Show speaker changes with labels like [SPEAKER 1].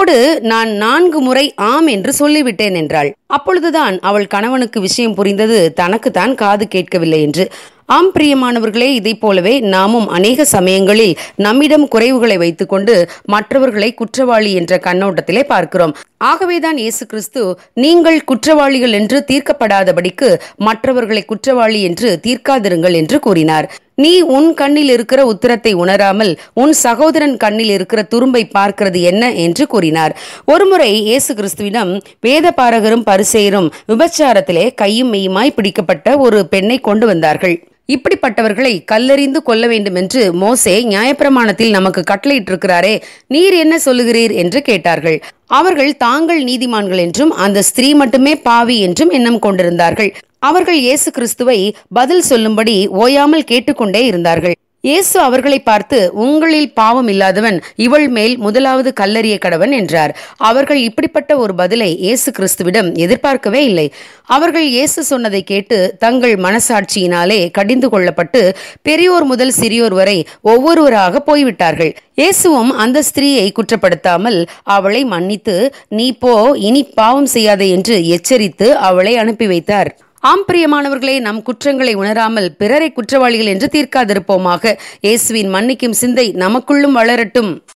[SPEAKER 1] அதோடு நான் நான்கு முறை ஆம் என்று சொல்லிவிட்டேன் என்றாள் அப்பொழுதுதான் அவள் கணவனுக்கு விஷயம் புரிந்தது தனக்குத்தான் காது கேட்கவில்லை என்று ஆம் பிரியமானவர்களே இதைப் போலவே நாமும் அநேக சமயங்களில் நம்மிடம் குறைவுகளை வைத்துக்கொண்டு மற்றவர்களை குற்றவாளி என்ற கண்ணோட்டத்திலே பார்க்கிறோம் ஆகவேதான் இயேசு கிறிஸ்து நீங்கள் குற்றவாளிகள் என்று தீர்க்கப்படாதபடிக்கு மற்றவர்களை குற்றவாளி என்று தீர்க்காதிருங்கள் என்று கூறினார் நீ உன் கண்ணில் இருக்கிற உத்தரத்தை உணராமல் உன் சகோதரன் கண்ணில் இருக்கிற துரும்பை பார்க்கிறது என்ன என்று கூறினார் ஒருமுறை இயேசு கிறிஸ்துவிடம் வேத பாரகரும் பரிசெயரும் விபச்சாரத்திலே கையும் மெய்யுமாய் பிடிக்கப்பட்ட ஒரு பெண்ணை கொண்டு வந்தார்கள் இப்படிப்பட்டவர்களை கல்லெறிந்து கொல்ல வேண்டும் என்று மோசே நியாயப்பிரமாணத்தில் நமக்கு கட்டளையிட்டிருக்கிறாரே நீர் என்ன சொல்லுகிறீர் என்று கேட்டார்கள் அவர்கள் தாங்கள் நீதிமான்கள் என்றும் அந்த ஸ்திரீ மட்டுமே பாவி என்றும் எண்ணம் கொண்டிருந்தார்கள் அவர்கள் இயேசு கிறிஸ்துவை பதில் சொல்லும்படி ஓயாமல் கேட்டுக்கொண்டே இருந்தார்கள் இயேசு அவர்களை பார்த்து உங்களில் பாவம் இல்லாதவன் இவள் மேல் முதலாவது கல்லறிய கடவன் என்றார் அவர்கள் இப்படிப்பட்ட ஒரு பதிலை இயேசு கிறிஸ்துவிடம் எதிர்பார்க்கவே இல்லை அவர்கள் இயேசு சொன்னதை கேட்டு தங்கள் மனசாட்சியினாலே கடிந்து கொள்ளப்பட்டு பெரியோர் முதல் சிறியோர் வரை ஒவ்வொருவராக போய்விட்டார்கள் இயேசுவும் அந்த ஸ்திரீயை குற்றப்படுத்தாமல் அவளை மன்னித்து நீ போ இனி பாவம் செய்யாதே என்று எச்சரித்து அவளை அனுப்பி வைத்தார் ஆம் பிரியமானவர்களே நம் குற்றங்களை உணராமல் பிறரை குற்றவாளிகள் என்று தீர்க்காதிருப்போமாக இயேசுவின் மன்னிக்கும் சிந்தை நமக்குள்ளும் வளரட்டும்